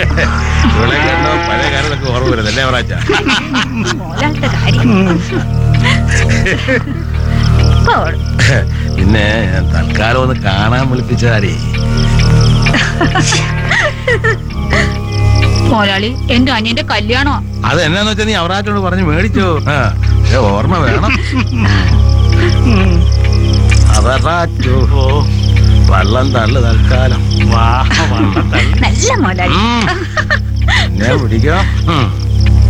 ഇവിടെ കണ്ടോ പഴയ കാര്യങ്ങളൊക്കെ ഓർമ്മ വരുന്നത് അല്ലേ അവറാച്ച മോലാലത്തെ കാര്യം പോൾ. പിന്നെ ഞാൻ തൽക്കാലം ഒന്ന് കാണാൻ വിളിപ്പിച്ചതാരേ മോലാളി എന്റെ അനിയന്റെ കല്യാണോ അത് എന്നാന്ന് വെച്ചാൽ നീ അവറാച്ചോട് പറഞ്ഞ് മേടിച്ചോ ആ പക്ഷെ ഓർമ്മ വേണം അവറാച്ചോ വള്ളം തള്ളു തൽക്കാലം വാ വള്ളം തള്ളി നല്ല മോലാളി ഉം. എന്നെ പിടിക്കോ ഉം.